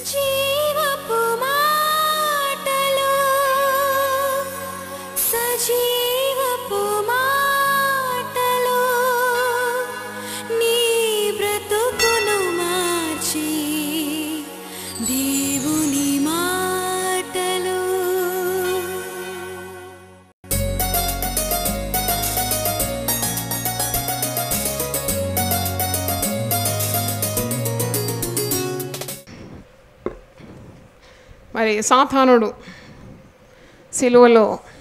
జీవపు మాటలు సజీవపు మాటలు నీ బ్రతుకును మార్చి దేవుని మాటలు మరి సాతానుడు సిలువలో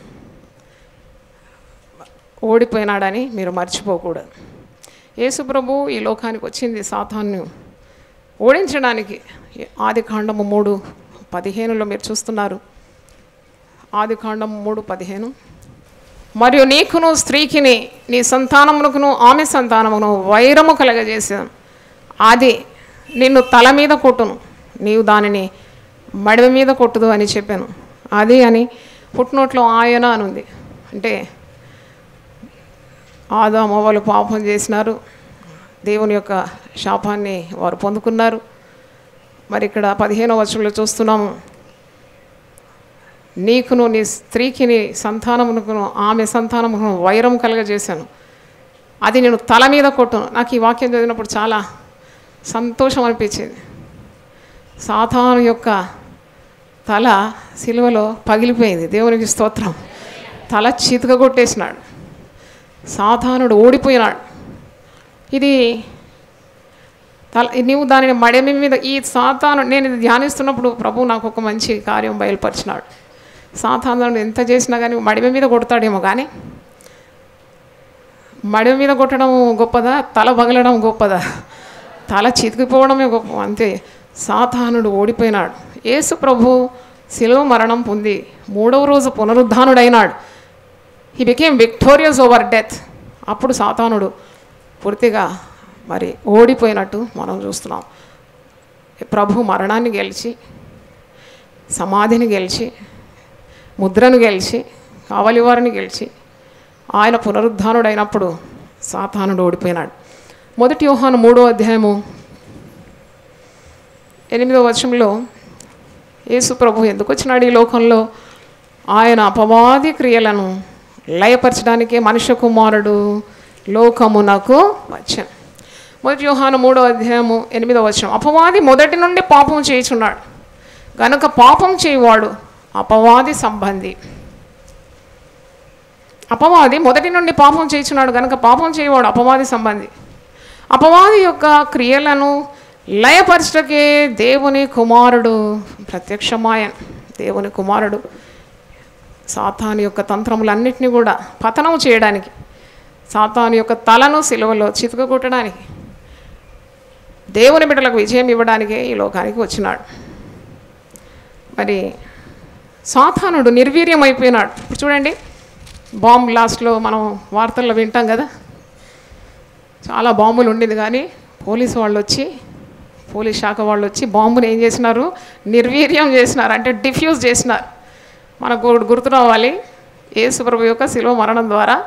ఓడిపోయినాడని మీరు మర్చిపోకూడదు యేసు ప్రభు ఈ లోకానికి వచ్చింది సాతాను ఓడించడానికి ఆది కాండము మూడు పదిహేనులో మీరు చూస్తున్నారు ఆది కాండము మూడు పదిహేను మరియు నీకును స్త్రీకిని నీ సంతానమునకును ఆమె సంతానమును వైరము కలగజేసాను అది నిన్ను తల మీద కొట్టును నీవు దానిని మడిమ మీద కొట్టుదు అని చెప్పాను అది అని పుట్టినోట్లో ఆయన అని ఉంది అంటే ఆదాము వాళ్ళు పాపం చేసినారు దేవుని యొక్క శాపాన్ని వారు పొందుకున్నారు మరి ఇక్కడ పదిహేనో వచనంలో చూస్తున్నాము నీకును నీ స్త్రీకి నీ సంతానమునకును ఆమె సంతానమును వైరం కలగజేశాను అది నేను తల మీద కొట్టును నాకు ఈ వాక్యం చదివినప్పుడు చాలా సంతోషం అనిపించింది సాతాను యొక్క తల సిలువలో పగిలిపోయింది దేవునికి స్తోత్రం తల చితక కొట్టేసినాడు సాతానుడు ఓడిపోయినాడు ఇది తల నీవు దానిని మడమి మీద ఈ సాతాను నేను ఇది ధ్యానిస్తున్నప్పుడు ప్రభు నాకు ఒక మంచి కార్యం బయలుపరిచినాడు సాతానుడు ఎంత చేసినా కానీ మడిమ మీద కొడతాడేమో కానీ మడిమ మీద కొట్టడం గొప్పదా తల పగలడం గొప్పదా తల చితికిపోవడమే గొప్ప అంతే సాతానుడు ఓడిపోయినాడు యేసు ప్రభు శిలువ మరణం పొంది మూడవ రోజు పునరుద్ధానుడైనాడు he became victorious over death అప్పుడు సాతానుడు పూర్తిగా మరి ఓడిపోయినట్టు మనం చూస్తున్నాం ప్రభు మరణాన్ని గెలిచి సమాధిని గెలిచి ముద్రను గెలిచి కావలివారిని గెలిచి ఆయన పునరుద్ధానుడైనప్పుడు సాతానుడు ఓడిపోయినాడు మొదటి యోహాను మూడో అధ్యాయము ఎనిమిదో వచనంలో యేసు ప్రభు ఎందుకు వచ్చినాడు ఈ లోకంలో ఆయన అపవాది క్రియలను లయపరచడానికే మనుష్య కుమారుడు లోకమునకు వచ్చాను మొదటి యోహాను మూడో అధ్యాయము ఎనిమిదో వచనం అపవాది మొదటి నుండి పాపం చేయుచున్నాడు గనుక పాపం చేయువాడు అపవాది సంబంధి అపవాది మొదటి నుండి పాపం చేయుచున్నాడు గనుక పాపం చేయవాడు అపవాది సంబంధి అపవాది యొక్క క్రియలను లయపరచటకే దేవుని కుమారుడు ప్రత్యక్షమాయన్ దేవుని కుమారుడు సాతాను యొక్క తంత్రములన్నింటినీ కూడా పతనం చేయడానికి సాతాను యొక్క తలను సిలువలో చితకగొట్టడానికి దేవుని బిడ్డలకు విజయం ఇవ్వడానికే ఈ లోకానికి వచ్చినాడు మరి సాతానుడు నిర్వీర్యం అయిపోయినాడు ఇప్పుడు చూడండి బాంబ్ లాస్ట్లో మనం వార్తల్లో వింటాం కదా చాలా బాంబులు ఉండేది కానీ పోలీసు వాళ్ళు వచ్చి పోలీస్ శాఖ వాళ్ళు వచ్చి బాంబుని ఏం చేసినారు నిర్వీర్యం చేసినారు అంటే డిఫ్యూజ్ చేసినారు మనకు ఒకటి గుర్తు రావాలి యేసుప్రభు యొక్క శిలువ మరణం ద్వారా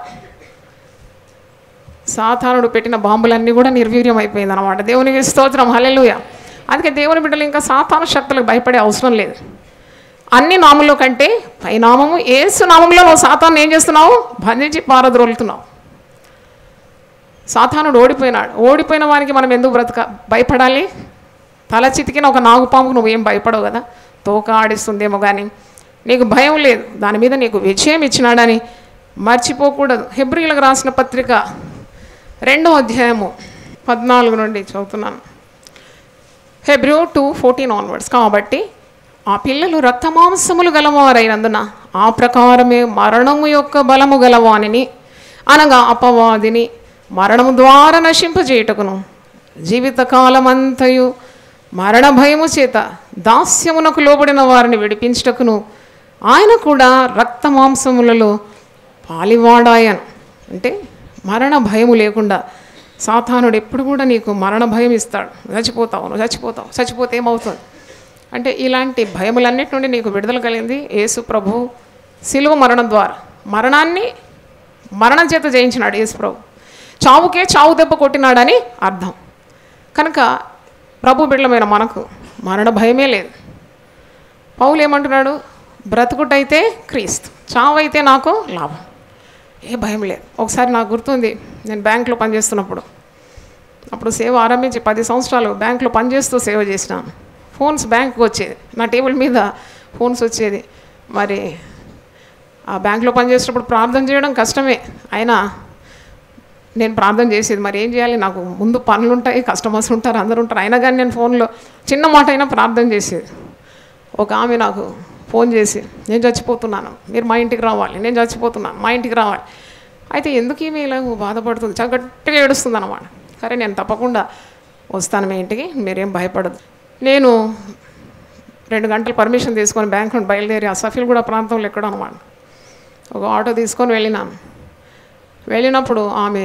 సాతానుడు పెట్టిన బాంబులన్నీ కూడా నిర్వీర్యం అయిపోయింది అనమాట దేవునికి స్తోత్రం హల్లెలూయా అందుకే దేవుని బిడ్డలు ఇంకా సాతాను శక్తులకు భయపడే అవసరం లేదు అన్ని నామంలో కంటే పై నామము ఏసు నామంలో నువ్వు సాతాను ఏం చేస్తున్నావు బంధించి పారద్రోలుతున్నావు సాతానుడు ఓడిపోయినాడు ఓడిపోయిన వానికి మనం ఎందుకు బ్రతక భయపడాలి తల చితికిన ఒక నాగుపాముకు నువ్వేం భయపడవు కదా తోక ఆడిస్తుందేమో కానీ నీకు భయం లేదు దాని మీద నీకు విజయం ఇచ్చినాడని మర్చిపోకూడదు హెబ్రిలకు రాసిన పత్రిక రెండో అధ్యాయము పద్నాలుగు నుండి చదువుతున్నాను హెబ్రూ టూ ఫోర్టీన్ ఆన్వర్డ్స్ కాబట్టి ఆ పిల్లలు రక్తమాంసములు గలవారైనందున ఆ ప్రకారమే మరణము యొక్క బలము గలవానిని అనగా అపవాదిని మరణము ద్వారా నశింపజేయుటకును జీవితకాలమంతయు మరణ భయము చేత దాస్యమునకు లోబడిన వారిని విడిపించుటకును ఆయన కూడా రక్తమాంసములలో పాలివాడాయను అంటే మరణ భయము లేకుండా సాతానుడు ఎప్పుడు కూడా నీకు మరణ భయం ఇస్తాడు చచ్చిపోతావు నువ్వు చచ్చిపోతావు చచ్చిపోతే ఏమవుతుంది అంటే ఇలాంటి భయములన్నిటి నుండి నీకు విడుదల కలిగింది యేసు ప్రభు శిలువ మరణం ద్వారా మరణాన్ని మరణం చేత జయించినాడు యేసు ప్రభు చావుకే చావు దెబ్బ కొట్టినాడని అర్థం కనుక ప్రభు బిడ్డలమైన మనకు మరణ భయమే లేదు పౌలు ఏమంటున్నాడు బ్రతుకుటైతే క్రీస్తు చావైతే నాకు లాభం ఏ భయం లేదు ఒకసారి నాకు గుర్తుంది నేను బ్యాంకులో పనిచేస్తున్నప్పుడు అప్పుడు సేవ ఆరంభించి పది సంవత్సరాలు బ్యాంకులో పనిచేస్తూ సేవ చేసినాను ఫోన్స్ బ్యాంకుకి వచ్చేది నా టేబుల్ మీద ఫోన్స్ వచ్చేది మరి ఆ బ్యాంకులో పనిచేసేటప్పుడు ప్రార్థన చేయడం కష్టమే అయినా నేను ప్రార్థన చేసేది మరి ఏం చేయాలి నాకు ముందు పనులు ఉంటాయి కస్టమర్స్ ఉంటారు అందరు ఉంటారు అయినా కానీ నేను ఫోన్లో చిన్న మాట అయినా ప్రార్థన చేసేది ఒక ఆమె నాకు ఫోన్ చేసి నేను చచ్చిపోతున్నాను మీరు మా ఇంటికి రావాలి నేను చచ్చిపోతున్నాను మా ఇంటికి రావాలి అయితే ఎందుకు ఈమె ఇలా బాధపడుతుంది చాలా గట్టిగా ఏడుస్తుంది అనమాట సరే నేను తప్పకుండా వస్తాను మీ ఇంటికి మీరేం భయపడదు నేను రెండు గంటలు పర్మిషన్ తీసుకొని బ్యాంక్ నుండి బయలుదేరి ఆ సఫీల్గూడ ప్రాంతంలో ఎక్కడో అనమాట ఒక ఆటో తీసుకొని వెళ్ళినాను వెళ్ళినప్పుడు ఆమె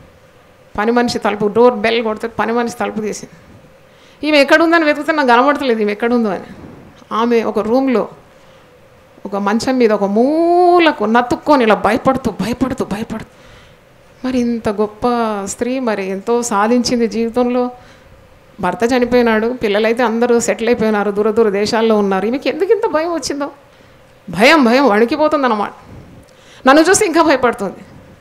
పని మనిషి తలుపు డోర్ బెల్ కొడితే పని మనిషి తలుపు తీసింది ఈమె ఎక్కడుందని వెతుకుతే నాకు కనబడతలేదు ఈమె ఎక్కడుందో అని ఆమె ఒక రూమ్లో ఒక మంచం మీద ఒక మూలకు నతుక్కొని ఇలా భయపడుతూ భయపడుతూ భయపడుతూ మరి ఇంత గొప్ప స్త్రీ మరి ఎంతో సాధించింది జీవితంలో భర్త చనిపోయినాడు పిల్లలైతే అందరూ సెటిల్ అయిపోయినారు దూర దూర దేశాల్లో ఉన్నారు ఈమెకి ఎందుకు ఇంత భయం వచ్చిందో భయం భయం వణికిపోతుంది అన్నమాట నన్ను చూసి ఇంకా భయపడుతుంది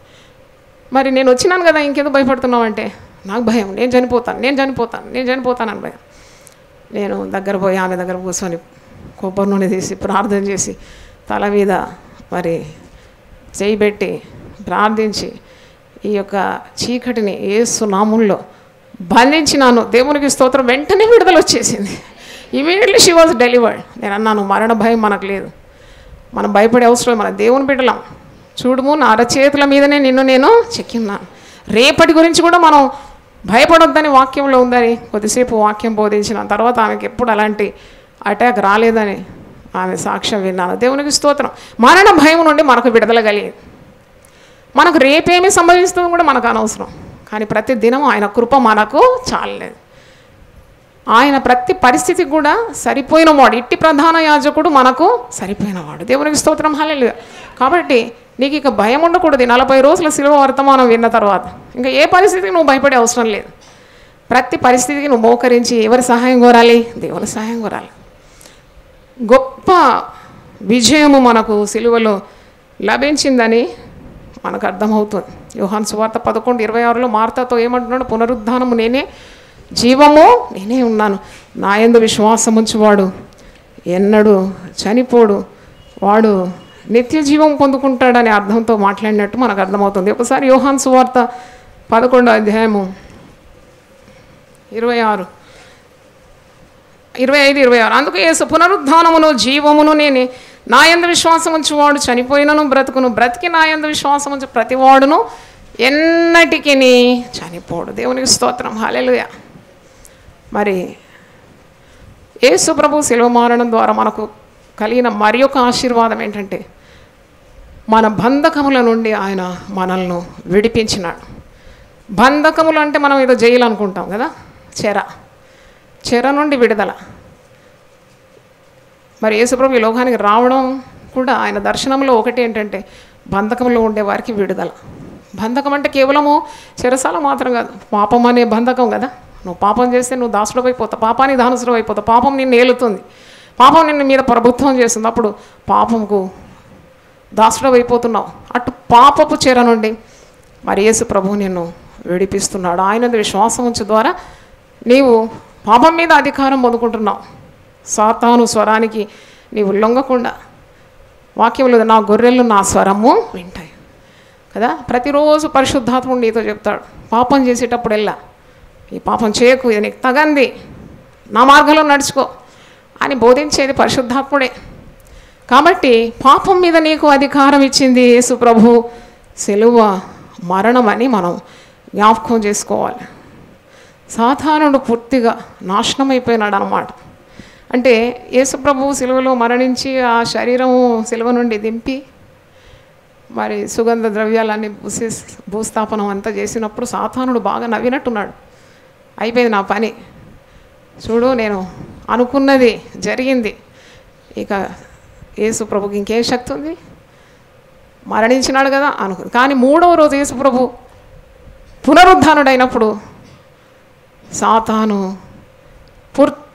మరి నేను వచ్చినాను కదా ఇంకెందుకు భయపడుతున్నావు అంటే నాకు భయం నేను చనిపోతాను నేను చనిపోతాను నేను చనిపోతానని భయం నేను దగ్గర పోయి ఆమె దగ్గర కూర్చొని కొబ్బరి నూనె తీసి ప్రార్థన చేసి తల మీద మరి చేయి పెట్టి ప్రార్థించి ఈ యొక్క చీకటిని ఏసు నామంలో బంధించినాను దేవునికి స్తోత్రం వెంటనే విడుదల వచ్చేసింది ఇమీడియట్లీ షీ వాజ్ డెలివర్డ్ నేను అన్నాను మరణ భయం మనకు లేదు మనం భయపడే అవసరం మన దేవుని బిడ్డలం చూడుము నా అరచేతుల మీదనే నిన్ను నేను చెక్కిన్నాను రేపటి గురించి కూడా మనం భయపడొద్దని వాక్యంలో ఉందని కొద్దిసేపు వాక్యం బోధించిన తర్వాత ఆమెకి ఎప్పుడు అలాంటి అటాక్ రాలేదని ఆమె సాక్ష్యం విన్నాను దేవునికి స్తోత్రం మరణ భయం నుండి మనకు విడుదల కలిగింది మనకు రేపేమి సంభవిస్తుందో కూడా మనకు అనవసరం కానీ ప్రతి దినం ఆయన కృప మనకు చాలలేదు ఆయన ప్రతి పరిస్థితికి కూడా సరిపోయిన వాడు ఇట్టి ప్రధాన యాజకుడు మనకు సరిపోయినవాడు దేవునికి స్తోత్రం హాలేదు కాబట్టి నీకు ఇక భయం ఉండకూడదు ఈ నలభై రోజుల శిలువ వర్తమానం విన్న తర్వాత ఇంకా ఏ పరిస్థితికి నువ్వు భయపడే అవసరం లేదు ప్రతి పరిస్థితికి నువ్వు మోకరించి ఎవరి సహాయం కోరాలి దేవుని సహాయం కోరాలి గొప్ప విజయము మనకు సిలువలో లభించిందని మనకు అర్థమవుతుంది యోహాన్ సువార్త పదకొండు ఇరవై ఆరులో మార్తాతో ఏమంటున్నాడు పునరుద్ధానము నేనే జీవము నేనే ఉన్నాను నా యందు విశ్వాసం ఉంచువాడు ఎన్నడు చనిపోడు వాడు నిత్య జీవం పొందుకుంటాడనే అర్థంతో మాట్లాడినట్టు మనకు అర్థమవుతుంది ఒకసారి యోహాన్ సువార్త పదకొండో అధ్యాయము ఇరవై ఆరు ఇరవై ఐదు ఇరవై ఆరు అందుకు యేసు పునరుద్ధానమును జీవమును నేనే నా యందు విశ్వాసం ఉంచువాడు చనిపోయినను బ్రతుకును బ్రతికి నా యందు విశ్వాసం ఉంచు ప్రతివాడును ఎన్నటికి చనిపోడు దేవునికి స్తోత్రం హాలెలుయ మరి యేసు ప్రభు శిలువ మారడం ద్వారా మనకు కలిగిన మరి ఒక ఆశీర్వాదం ఏంటంటే మన బంధకముల నుండి ఆయన మనల్ని విడిపించినాడు బంధకములు అంటే మనం ఏదో జైలు అనుకుంటాం కదా చెర చెర నుండి విడుదల మరి యేసుప్రభు ఈ లోకానికి రావడం కూడా ఆయన దర్శనంలో ఒకటి ఏంటంటే బంధకంలో ఉండే వారికి విడుదల బంధకం అంటే కేవలము చెరసాల మాత్రం కాదు పాపం అనే బంధకం కదా నువ్వు పాపం చేస్తే నువ్వు దాసుడు అయిపోతావు పాపానికి దానసుడు అయిపోతావు పాపం నిన్ను ఏలుతుంది పాపం నిన్ను మీద ప్రభుత్వం చేస్తుంది అప్పుడు పాపంకు దాసుడు అయిపోతున్నావు అటు పాపపు చెర నుండి మరి యేసు ప్రభు నిన్ను విడిపిస్తున్నాడు ఆయన విశ్వాసం ఉంచు ద్వారా నీవు పాపం మీద అధికారం పొందుకుంటున్నావు సాతాను స్వరానికి నీవు లొంగకుండా వాక్యంలో నా గొర్రెలు నా స్వరము వింటాయి కదా ప్రతిరోజు పరిశుద్ధాత్ముడు నీతో చెప్తాడు పాపం చేసేటప్పుడెల్లా ఈ పాపం చేయకు ఇది నీకు తగంది నా మార్గంలో నడుచుకో అని బోధించేది పరిశుద్ధాత్ముడే కాబట్టి పాపం మీద నీకు అధికారం ఇచ్చింది యేసు ప్రభు సెలువ మరణం అని మనం జ్ఞాపకం చేసుకోవాలి సాధారణుడు పూర్తిగా నాశనం అయిపోయినాడు అనమాట అంటే యేసుప్రభు సిలువలో మరణించి ఆ శరీరము సిలువ నుండి దింపి మరి సుగంధ ద్రవ్యాలన్నీ భూసి భూస్థాపనం అంతా చేసినప్పుడు సాతానుడు బాగా నవ్వినట్టున్నాడు అయిపోయింది నా పని చూడు నేను అనుకున్నది జరిగింది ఇక యేసు ప్రభుకి ఇంకేం శక్తి ఉంది మరణించినాడు కదా అనుకుంది కానీ మూడవ రోజు యేసు ప్రభు పునరుద్ధానుడైనప్పుడు సాతాను పూర్తి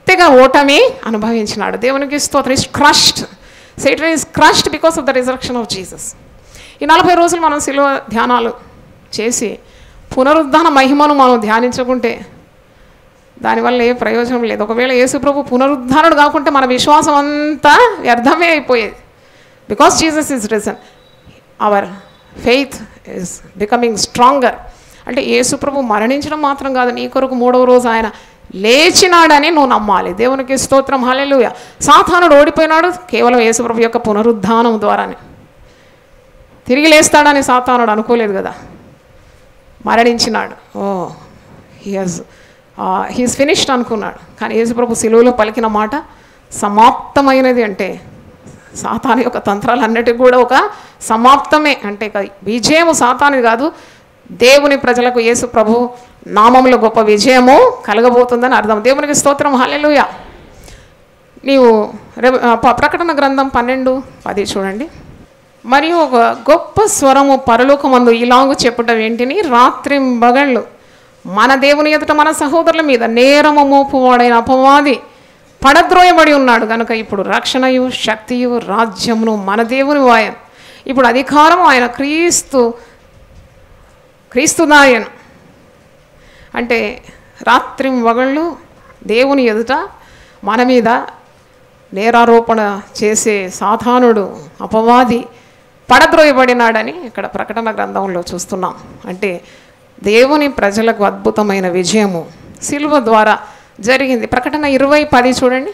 పూర్తిగా ఓటమి అనుభవించినాడు దేవునికి స్తోత్రం is crushed Satan is crushed because of the resurrection of Jesus ఈ నలభై రోజులు మనం శిలువ ధ్యానాలు చేసి పునరుద్ధాన మహిమను మనం ధ్యానించుకుంటే దానివల్ల ఏ ప్రయోజనం లేదు ఒకవేళ యేసుప్రభు పునరుద్ధారుడు కాకుంటే మన విశ్వాసం అంతా వ్యర్థమే అయిపోయేది because Jesus is risen our faith is becoming stronger అంటే యేసుప్రభు మరణించడం మాత్రం కాదు నీ కొరకు మూడవ రోజు ఆయన లేచినాడని నువ్వు నమ్మాలి దేవునికి స్తోత్రం హల్లెలూయా సాతానుడు ఓడిపోయినాడు కేవలం యేసుప్రభు యొక్క పునరుద్ధానం ద్వారానే తిరిగి లేస్తాడని సాతానుడు అనుకోలేదు కదా మరణించినాడు ఓ హియస్ హీస్ ఫినిష్డ్ అనుకున్నాడు కానీ యేసుప్రభు సిలువలో పలికిన మాట సమాప్తమైనది అంటే సాతాను యొక్క తంత్రాలన్నిటికీ కూడా ఒక సమాప్తమే అంటే ఇక విజయము సాతానిది కాదు దేవుని ప్రజలకు యేసు ప్రభు నామంలో గొప్ప విజయము కలగబోతుందని అర్థం దేవునికి స్తోత్రం హల్లెలూయా నీవు రెవ- ఆ, ప- ప్రకటన గ్రంథం పన్నెండు పది చూడండి మరియు ఒక గొప్ప స్వరము పరలోకమందు ఇలాగు చెప్పటం ఏంటిని రాత్రింబగళ్ళు మన దేవుని ఎదుట మన సహోదరుల మీద నేరము మోపువాడైన అపవాది పడద్రోయబడి ఉన్నాడు కనుక ఇప్పుడు రక్షణయు శక్తియు రాజ్యమును మన దేవుని వాయన్ ఇప్పుడు అధికారం ఆయన క్రీస్తు క్రీస్తుదాయను అంటే రాత్రి మగళ్ళు దేవుని ఎదుట మన మీద నేరారోపణ చేసే సాధానుడు అపవాది పడద్రోయబడినాడని ఇక్కడ ప్రకటన గ్రంథంలో చూస్తున్నాం అంటే దేవుని ప్రజలకు అద్భుతమైన విజయము సిలువ ద్వారా జరిగింది ప్రకటన ఇరవై పది చూడండి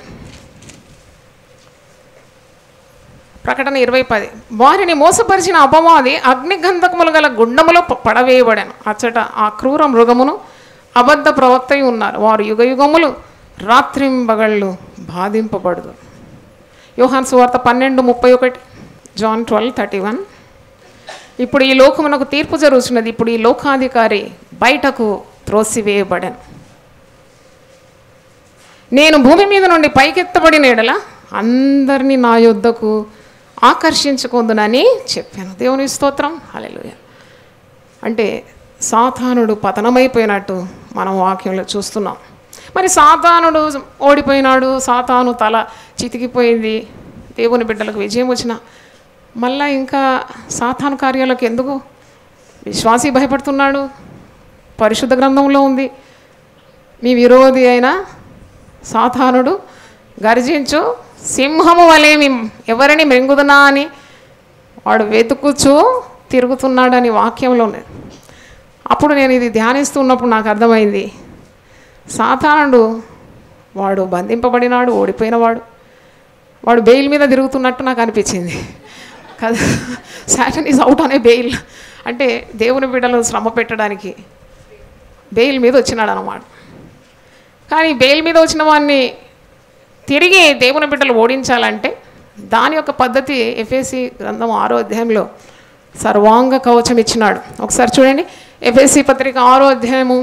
ప్రకటన ఇరవై పది వారిని మోసపరిచిన అపవాది అగ్నిగంధకములు గల గుండములో ప- పడవేయబడాను అచ్చట ఆ క్రూర మృగమును అబద్ధ ప్రవక్తై ఉన్నారు వారు యుగ యుగములు రాత్రింబగళ్ళు బాధింపబడదు యోహాన్ సువార్త పన్నెండు ముప్పై ఒకటి జాన్ ట్వెల్వ్ థర్టీ వన్ ఇప్పుడు ఈ లోకమునకు తీర్పు జరుగుతున్నది ఇప్పుడు ఈ లోకాధికారి బయటకు త్రోసివేయబడను నేను భూమి మీద నుండి పైకెత్తబడిన ఎడల అందరినీ నా యొద్దకు ఆకర్షించుకుందునని చెప్పాను దేవుని స్తోత్రం హల్లెలూయా అంటే సాతానుడు పతనమైపోయినట్టు మనం వాక్యంలో చూస్తున్నాం మరి సాతానుడు ఓడిపోయినాడు సాతాను తల చితికిపోయింది దేవుని బిడ్డలకు విజయం వచ్చిన మళ్ళా ఇంకా సాతాను కార్యాలకు ఎందుకు విశ్వాసి భయపడుతున్నాడు పరిశుద్ధ గ్రంథంలో ఉంది మీ విరోధి అయిన సాతానుడు గర్జించు సింహము వలె మీ ఎవరిని మెంగుదునా అని వాడు వెతుకుచూ తిరుగుతున్నాడని వాక్యంలో ఉన్నది అప్పుడు నేను ఇది ధ్యానిస్తున్నప్పుడు నాకు అర్థమైంది సాతానుడు వాడు బంధింపబడినాడు ఓడిపోయినవాడు వాడు బెయిల్ మీద తిరుగుతున్నట్టు నాకు అనిపించింది కదా సాటన్ ఈజ్ అవుట్ అనే బెయిల్ అంటే దేవుని బిడ్డలను శ్రమ పెట్టడానికి బెయిల్ మీద వచ్చినాడు అన్నమాట కానీ బెయిల్ మీద వచ్చిన వాడిని తిరిగి దేవుని బిడ్డలు ఓడించాలంటే దాని యొక్క పద్ధతి ఎఫ్ఎసి గ్రంథం ఆరో అధ్యాయంలో సర్వాంగ కవచం ఇచ్చినాడు ఒకసారి చూడండి ఎఫ్ఎసి పత్రిక ఆరో అధ్యాయము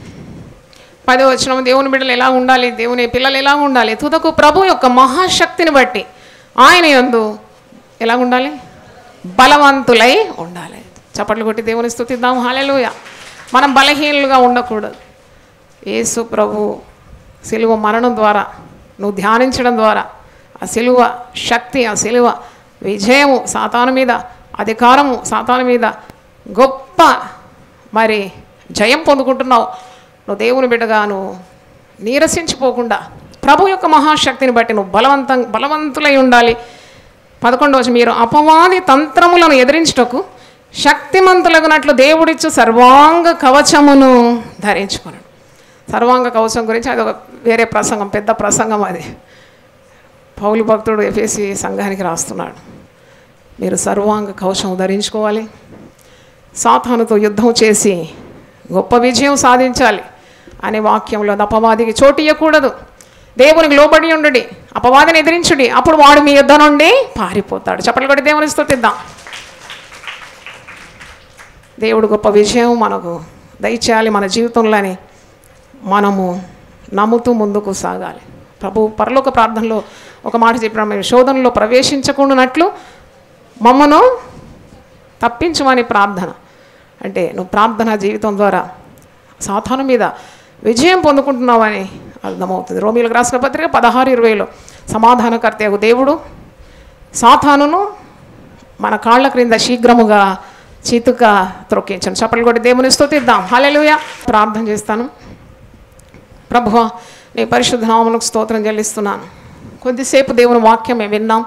పదో వచ్చిన దేవుని బిడ్డలు ఎలా ఉండాలి దేవుని పిల్లలు ఎలా ఉండాలి తుదకు ప్రభు యొక్క మహాశక్తిని బట్టి ఆయన యందు ఎలా ఉండాలి బలవంతులై ఉండాలి చప్పట్లు కొట్టి దేవుని స్థుతిద్దాం హాలెలూయ మనం బలహీనులుగా ఉండకూడదు యేసు ప్రభు సిలువ మరణం ద్వారా నువ్వు ధ్యానించడం ద్వారా ఆ సిలువ శక్తి ఆ సిలువ విజయము సాతాను మీద అధికారము సాతాను మీద గొప్ప మరి జయం పొందుకుంటున్నావు నువ్వు దేవుని బిడ్డగా నువ్వు నీరసించిపోకుండా ప్రభు యొక్క మహాశక్తిని బట్టి నువ్వు బలవంతం బలవంతులై ఉండాలి పదకొండవ వచనం, మీరు అపవాది తంత్రములను ఎదిరించుటకు శక్తిమంతులగునట్లు దేవుడిచ్చు సర్వాంగ కవచమును ధరించుకున్నాడు సర్వాంగ కవచం గురించి అది ఒక వేరే ప్రసంగం పెద్ద ప్రసంగం అది పౌలు భక్తుడు ఎఫేసి సంఘానికి రాస్తున్నాడు మీరు సర్వాంగ కవచం ధరించుకోవాలి సాతానుతో యుద్ధం చేసి గొప్ప విజయం సాధించాలి అనే వాక్యంలో అది అపవాదికి చోటు ఇవ్వకూడదు దేవునికి లోబడి ఉండుడి అపవాదిని ఎదిరించుడి అప్పుడు వాడు మీ యుద్ధం నుండి పారిపోతాడు చెప్పలు కొట్టి దేవుని స్తుతిద్దాం దేవుడు గొప్ప విజయం మనకు దయచేయాలి మన జీవితంలోని మనము నమ్ముతూ ముందుకు సాగాలి ప్రభు పరలోక ప్రార్థనలో ఒక మాట చెప్పిన మేము శోధనలో ప్రవేశించకుండానట్లు మమ్మను తప్పించమని ప్రార్థన అంటే నువ్వు ప్రార్థన జీవితం ద్వారా సాతాను మీద విజయం పొందుకుంటున్నావని అర్థమవుతుంది రోమిలకు రాసిన పత్రిక పదహారు ఇరవైలో సమాధానకర్త దేవుడు సాతానును మన కాళ్ళ క్రింద శీఘ్రముగా చితుక త్రొక్కించను చప్పలు కొట్టి దేవుని స్తుతిద్దాం హల్లెలూయా ప్రార్థన చేస్తాను ప్రభువ నీ పరిశుద్ధ నామములకు స్తోత్రం చెల్లిస్తున్నాను కొద్దిసేపు దేవుని వాక్యమే విన్నాం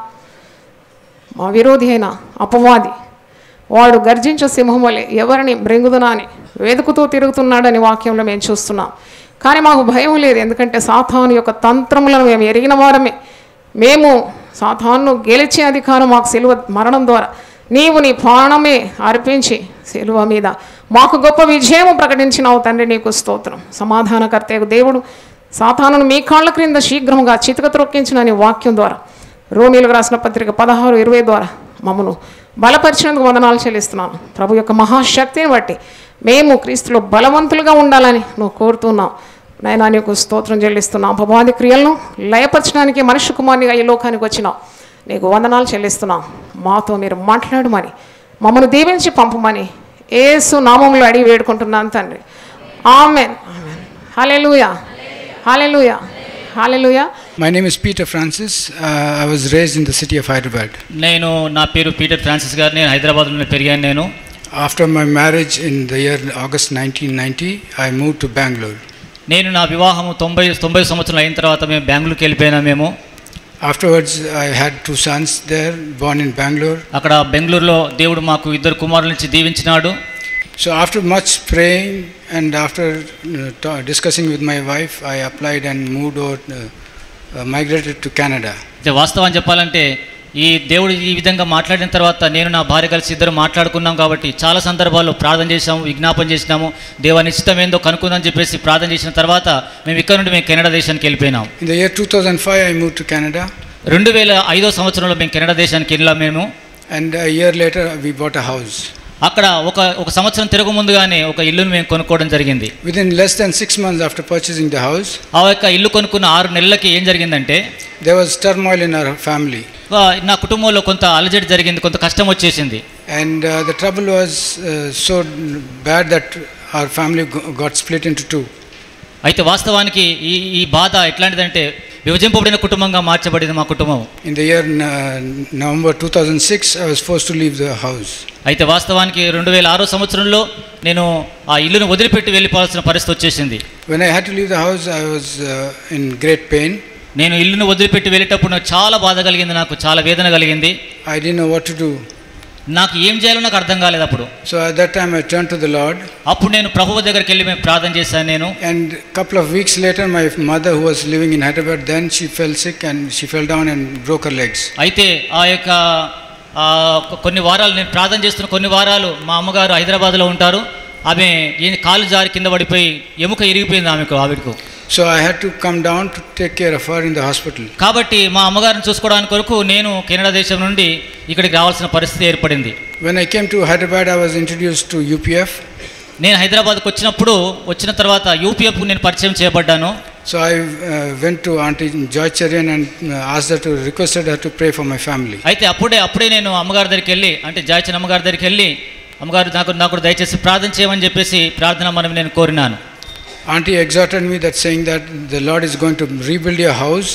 మా విరోధి అయిన అపవాది వాడు గర్జించే సింహం వలె ఎవరిని మృంగుదునా అని వెతుకుతూ తిరుగుతున్నాడని వాక్యంలో మేము చూస్తున్నాం కానీ మాకు భయం లేదు ఎందుకంటే సాతాను యొక్క తంత్రములను మేము ఎరిగిన వారమే మేము సాతాను గెలిచే అధికారం మాకు సెలువ మరణం ద్వారా నీవు నీ ప్రాణమే అర్పించి సెలువ మీద మాకు గొప్ప విజయము ప్రకటించినావు తండ్రి నీకు స్తోత్రం సమాధానకర్తయ్య దేవుడు సాతానును మీ కాళ్ళ క్రింద శీఘ్రముగా చితక త్రొక్కించిన నీ వాక్యం ద్వారా రోమిలకు రాసిన పత్రిక పదహారు ఇరవై ద్వారా మమ్మను బలపరిచినందుకు వందనాలు చెల్లిస్తున్నాను ప్రభు యొక్క మహాశక్తిని బట్టి మేము క్రీస్తులో బలవంతులుగా ఉండాలని నువ్వు కోరుతున్నావు నైనా నీకు స్తోత్రం చెల్లిస్తున్నాం అపవాది క్రియలను లయపరచడానికి మనుష్య కుమారునిగా ఈ లోకానికి వచ్చినావు నీకు వందనాలు చెల్లిస్తున్నాం మాతో మీరు మాట్లాడమని మమ్మల్ని దీవించి పంపమని ఏసు నామంలో అడిగి వేడుకుంటున్నాను తండ్రి amen amen hallelujah hallelujah hallelujah My name is Peter Francis. Uh, I was raised in the city of Hyderabad. నేను నా పేరు పీటర్ ఫ్రాన్సిస్ గారు నేను హైదరాబాద్లోనే పెరిగాను నేను After my marriage in the year August 1990, I moved to Bangalore. నేను నా వివాహము తొంభై తొంభై సంవత్సరాలు అయిన తర్వాత మేము బెంగళూరుకి వెళ్ళిపోయినా మేము Afterwards, I had two sons there, born in Bangalore. అక్కడ బెంగళూరులో దేవుడు మాకు ఇద్దరు కుమారుల నుంచి దీవించినాడు So, after much praying and after uh, ta- discussing with my wife, I applied and moved over, uh, uh, migrated to Canada. అయితే వాస్తవం చెప్పాలంటే ఈ దేవుడు ఈ విధంగా మాట్లాడిన తర్వాత నేను నా భార్య కలిసి ఇద్దరు మాట్లాడుకున్నాం కాబట్టి చాలా సందర్భాల్లో ప్రార్థన చేసాము విజ్ఞాపన చేసినాము దేవ నిశ్చితం ఏందో కనుక్కుందని చెప్పేసి ప్రార్థన చేసిన తర్వాత మేము ఇక్కడ నుండి మేము కెనడా దేశానికి వెళ్ళిపోయినాం In the year 2005, I moved to Canada, రెండు వేల ఐదో సంవత్సరంలో మేము కెనడా దేశానికి వెళ్ళాం మేము and a year later, we bought a house. అక్కడ ఒక ఒక సంవత్సరం తిరగ ముందుగానే ఒక ఇల్లును మేము కొనుక్కోవడం జరిగింది Within less than six months after purchasing the house, ఆ యొక్క ఇల్లు కొనుక్కున్న ఆరు నెలలకి ఏం జరిగిందంటే there was turmoil in our family. ఆ, నా కుటుంబంలో కొంత అలజడి జరిగింది కొంత కష్టం వచ్చేసింది And uh, the trouble was uh, so bad that our family go- got split into two. అయితే వాస్తవానికి ఈ ఈ బాధ ఎట్లాంటిదంటే విభజింపబడిన కుటుంబంగా మార్చబడింది మా కుటుంబం In the year uh, November 2006, I was forced to leave the house. అయితే వాస్తవానికి రెండు వేల ఆరో సంవత్సరంలో నేను ఆ ఇల్లును వదిలిపెట్టి వెళ్ళిపోవాల్సిన పరిస్థితి వచ్చేసింది When I had to leave the house, I was uh, in great pain. నేను ఇల్లును వదిలిపెట్టి వెళ్ళేటప్పుడు నాకు చాలా బాధ కలిగింది నాకు చాలా వేదన కలిగింది I didn't know what to do. నాకు ఏం చేయాలో నాకు అర్థం కాలేదు అప్పుడు So at that time, I turned to the Lord. అప్పుడు నేను ప్రభువు దగ్గరికి వెళ్ళి మేము ప్రార్థన చేశాను నేను And a couple of weeks later, my mother, who was living in Hyderabad, then she fell sick and she fell down and broke her legs. అయితే ఆ యొక్క ఆ, కొ- కొన్ని వారాలు నేను ప్రార్థన చేస్తున్న కొన్ని వారాలు మా అమ్మగారు హైదరాబాద్లో ఉంటారు ఆమె ఈ కాలు జారి కింద పడిపోయి ఎముక ఇరిగిపోయింది ఆమెకు ఆవిడకు So I had to come down to take care of her in the hospital. కాబట్టి మా అమ్మగారిని చూసుకోవడానికి కొరకు నేను కెనడా దేశం నుండి ఇక్కడికి రావాల్సిన పరిస్థితి ఏర్పడింది When I came to Hyderabad, I was introduced to UPF. నేను హైదరాబాద్కి వచ్చినప్పుడు వచ్చిన తర్వాత యూపీఎఫ్కు నేను పరిచయం చేయబడ్డాను So I uh, went to Auntie Joy Cherian and uh, asked her to requested her to pray for my family. అయితే అప్పుడే అప్పుడే నేను అమ్మగారి దగ్గరికి వెళ్ళి అంటే జాయచన్ అమ్మగారి దగ్గరికి వెళ్ళి అమ్మగారు నాకు నాకు దయచేసి ప్రార్థన చేయమని చెప్పేసి ప్రార్థన మనం నేను కోరినాను Auntie exhorted me that saying that the Lord is going to rebuild your house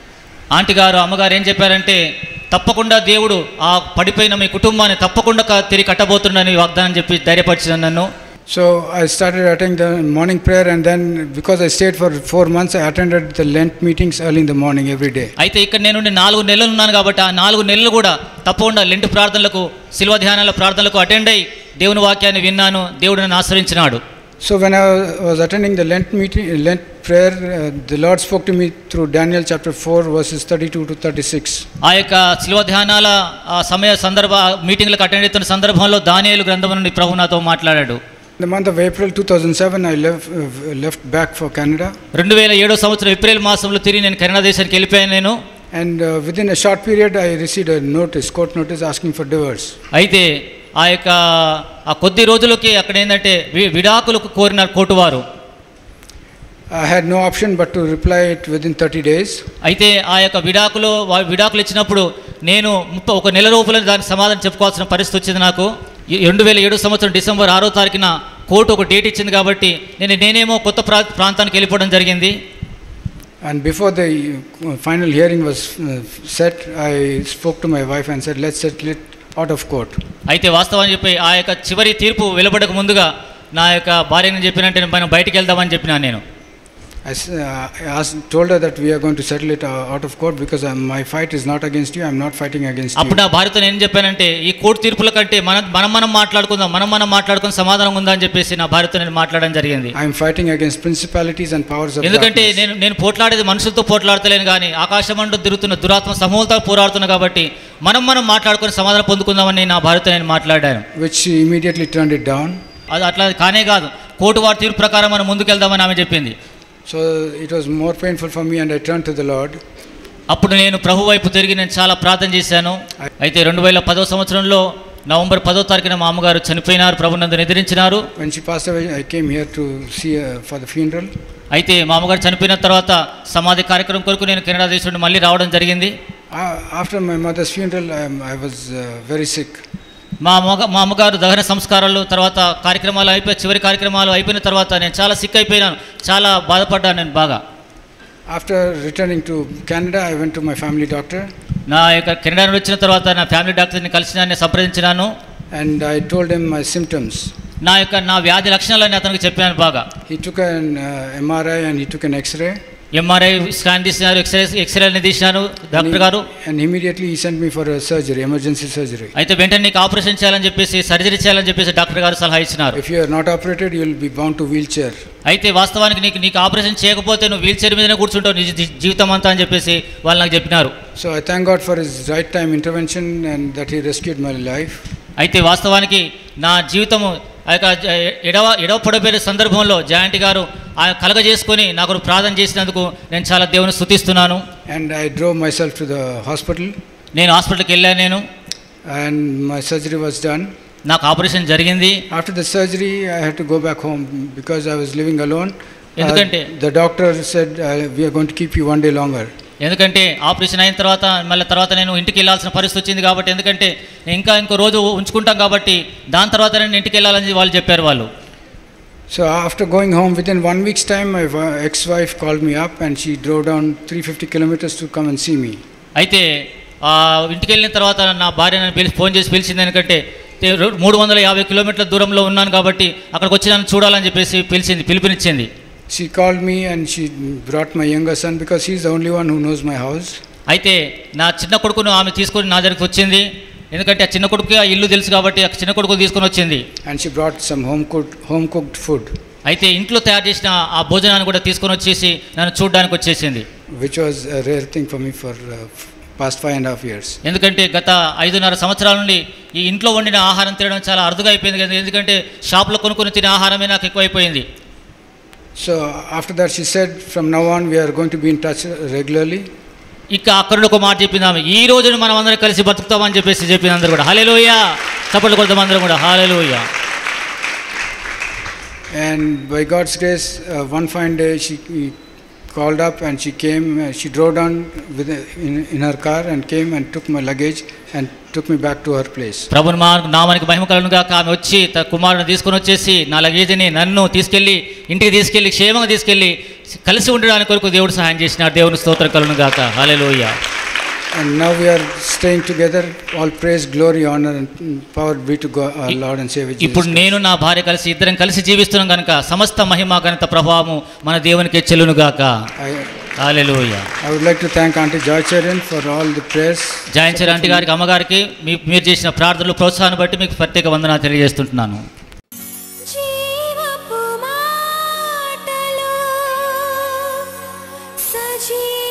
auntie గారు అమ్మగారు ఏం చెప్పారంటే తప్పకుండా దేవుడు ఆ పడిపోయిన మీ కుటుంబాన్ని తప్పకుండా క- తిరిగి కట్టబోతుండని వాగ్దానం చెప్పి ధైర్యపరిచిన నన్ను So I started attending the morning prayer, and then because I stayed for four months, I attended the Lent meetings early in the morning every day. అయితే ఇక్కడ నేను ఉండి నాలుగు నెలలు ఉన్నాను కాబట్టి ఆ నాలుగు నెలలు కూడా తప్పకుండా లెంటు ప్రార్థనలకు శిల్వ ధ్యానాల ప్రార్థనలకు అటెండ్ అయ్యి దేవుని వాక్యాన్ని విన్నాను దేవుడు నన్ను ఆశ్రయించినాడు So when I was attending the Lent meeting, Lent prayer, uh, the Lord spoke to me through Daniel chapter 4, verses 32 to 36. ఆ యొక్క శిల్వ ధ్యానాల ఆ సమయ సందర్భ మీటింగ్లకు అటెండ్ అవుతున్న సందర్భంలో దానియేలు గ్రంథం నుండి ప్రభు నాతో మాట్లాడాడు In the month of April 2007, I left, uh, left back for Canada, రెండు వేల ఏడో సంవత్సరం ఏప్రిల్ మాసంలో తిరిగి నేను కెనడా దేశానికి వెళ్ళిపోయాను నేను and uh, within a short period, I received a notice, court notice, asking for divorce. అయితే ఆ యొక్క ఆ కొద్ది రోజులకి అక్కడ ఏంటంటే వి- విడాకులకు కోరిన కోర్టు వారు I had no option but to reply it within 30 days. అయితే ఆ యొక్క విడాకులు వా- విడాకులు ఇచ్చినప్పుడు నేను ముప్ప ఒక నెల లోపల దానికి సమాధానం చెప్పుకోవాల్సిన పరిస్థితి వచ్చింది నాకు ఈ రెండు వేల ఏడు సంవత్సరం డిసెంబర్ ఆరో తారీఖున కోర్టు ఒక డేట్ ఇచ్చింది కాబట్టి నేను నేనేమో కొత్త ప్రా ప్రాంతానికి వెళ్ళిపోవడం జరిగింది And before the uh, final hearing was uh, set, I spoke to my wife and said, let's settle it out of court. అయితే వాస్తవం చెప్పి ఆ యొక్క చివరి తీర్పు వెలువడక ముందుగా నా యొక్క భార్యని చెప్పినట్టే మనం బయటికి వెళ్దామని చెప్పినా నేను I, s- uh, I asked, told her that we are going to settle it uh, out of court because um, my fight is not against you, I'm not fighting against అప్పుడు you. నా భార్యతో నేను ఏం చెప్పానంటే ఈ court తీర్పుల కంటే మనం మనం మనం మాట్లాడుకుందాం మనం మనం మాట్లాడుకుని సమాధానం ఉందా అని చెప్పేసి నా భార్యతో నేను మాట్లాడడం జరిగింది I'm fighting against principalities and powers of ఎందుకంటే darkness. నేను నేను పోట్లాడేది మనుషులతో పోట్లాడతలేను కానీ ఆకాశమంటూ తిరుగుతున్న దురాత్మ సమూహంతో పోరాడుతున్నా కాబట్టి మనం మనం మాట్లాడుకుని సమాధానం పొందుకుందామని నా భార్యతో నేను మాట్లాడాను Which she immediately turned it down. అది అట్లా కానే కాదు కోర్టు వారి తీర్పు ప్రకారం మనం ముందుకెళ్దామని ఆమె చెప్పింది So it was more painful for me and I turned to the Lord. అప్పుడు నేను ప్రభు వైపు తిరిగి నేను చాలా ప్రార్థన చేశాను అయితే రెండు వేల పదో సంవత్సరంలో నవంబర్ పదో తారీఖున మా అమ్మగారు చనిపోయినారు ప్రభు నందు నిద్రించినారు When she passed away, I came here to see her for the funeral. అయితే మా అమ్మగారు చనిపోయిన తర్వాత సమాధి కార్యక్రమం కొరకు నేను కెనడా దేశం నుండి మళ్ళీ రావడం జరిగింది Uh, after my mother's funeral, I, I was uh, very sick. మా అమ్మగ మా అమ్మగారు దహన సంస్కారాలు తర్వాత కార్యక్రమాలు అయిపోయి చివరి కార్యక్రమాలు అయిపోయిన తర్వాత నేను చాలా సిక్ అయిపోయినాను చాలా బాధపడ్డాను నేను బాగా After returning to Canada, I went to my family doctor నా యొక్క కెనడా నుండి వచ్చిన తర్వాత నా ఫ్యామిలీ డాక్టర్ని కలిసిన సంప్రదించినాను and I told him my symptoms. నా యొక్క నా వ్యాధి లక్షణాలన్నీ అతనికి చెప్పాను బాగా He took an uh, MRI and he took an X-ray. MRI scan తీసినారు ఎక్స్రే ఎక్స్రేని తీసినారు And, డాక్టర్ గారు he- and immediately he sent me for a surgery, emergency surgery. అయితే వెంటనే నీకు ఆపరేషన్ చేయాలని చెప్పేసి సర్జరీ చేయాలని చెప్పేసి డాక్టర్ గారు సలహా ఇచ్చినారు If you are not operated, you will be bound to wheelchair. అయితే వాస్తవానికి నీకు నీకు ఆపరేషన్ చేయకపోతే నువ్వు వీల్ చైర్ మీదనే కూర్చుంటావు నీ జీ- జీవితం అంతా అని చెప్పేసి వాళ్ళు నాకు చెప్పినారు So I thank God for his right time intervention and that he rescued my life. అయితే వాస్తవానికి నా జీవితము ఆ యొక్క జ- ఎడవ ఎడవ పొడబోయే సందర్భంలో జయంతి గారు ఆ కలగజేసుకొని నాకు ప్రార్థన చేసినందుకు నేను చాలా దేవుని స్థుతిస్తున్నాను And I drove myself to the hospital నేను హాస్పిటల్కి వెళ్ళాను నేను and my surgery was done. నాకు ఆపరేషన్ జరిగింది After the surgery, I had to go back home because I was living alone. Uh, ఎందుకంటే? the doctor said, uh, We are going to keep you one day longer. ఎందుకంటే operation అయిన తర్వాత మళ్ళీ తర్వాత నేను ఇంటికి వెళ్ళాల్సిన పరిస్థితి వచ్చింది కాబట్టి ఎందుకంటే నేను ఇంకా ఇంకో రోజు ఉంచుకుంటాం కాబట్టి దాని తర్వాత నేను ఇంటికి వెళ్ళాలని వాళ్ళు చెప్పారు వాళ్ళు So after going home, within one week's time, my wi- ex-wife called me up and she drove down 350 kilometers to come and see me. అయితే ఆ ఇంటికి వెళ్ళిన తర్వాత నా భార్య నన్ను పిలిచి ఫోన్ చేసి పిలిచింది ఎందుకంటే తే- రో- మూడు వందల యాభై కిలోమీటర్ల దూరంలో ఉన్నాను కాబట్టి అక్కడికి వచ్చి నన్ను చూడాలని చెప్పేసి పిలిచింది పిలుపునిచ్చింది She called me and she brought my younger son because he's the only one who knows my house. అయితే నా చిన్న కొడుకును ఆమె తీసుకొని నా దగ్గరికి వచ్చింది ఎందుకంటే ఆ చిన్న కొడుకు ఆ ఇల్లు తెలుసు కాబట్టి ఆ చిన్న కొడుకు తీసుకొని వచ్చింది And she brought some home cooked, home cooked food, అయితే ఇంట్లో తయారు చేసిన ఆ భోజనాన్ని కూడా తీసుకొని వచ్చేసి నన్ను చూడడానికి వచ్చేసింది which was a rare thing for me for uh, f- past five and a half years. ఎందుకంటే గత ఐదున్నర సంవత్సరాల నుండి ఈ ఇంట్లో వండిన ఆహారం తినడం చాలా అరుదుగా అయిపోయింది కదా ఎందుకంటే షాప్లో కొనుక్కొని తినే ఆహారమే నాకు ఎక్కువైపోయింది So after that, she said, from now on, we are going to be in touch regularly. ఇక అక్కడ ఒక మాట చెప్పింది ఆమె ఈ రోజున మనం అందరం కలిసి బతుకుతామని చెప్పేసి చెప్పింది అందరూ కూడా హాలేలోయ చప్పట్లు కొడతాం అందరం కూడా hallelujah And by God's grace, uh, one fine day, she uh, called up and she came, uh, she drove down with a, in, in her car and came and took my luggage and took me back to her place. ప్రభుని మా నామానికి మహిమ కలను గాక ఆమె వచ్చి తన కుమారుని తీసుకొని వచ్చేసి నా లగేజ్ని నన్ను తీసుకెళ్ళి ఇంటికి తీసుకెళ్ళి క్షేమంగా తీసుకెళ్ళి కలిసి ఉండడానికి కొరకు దేవుడు సహాయం చేసినాడు దేవుని స్తోత్ర కలను గాక hallelujah And now we are staying together. All praise, glory, honor, and power be to God, our Lord and Savior Jesus. ఇప్పుడు Christ. నేను నా భార్య కలిసి ఇద్దరం కలిసి జీవిస్తున్నాం కనుక సమస్త మహిమ ఘనత ప్రభావము మన దేవునికి చెల్లును గాక I, hallelujah I would like to thank Auntie Joy Cherian for all the prayers. జయంచర్ ఆంటీ గారికి అమ్మగారికి మీ మీరు చేసిన ప్రార్థనలు ప్రోత్సాహాన్ని బట్టి మీకు ప్రత్యేక వందన తెలియజేస్తుంటున్నాను జీవపు మాటలు సజీవ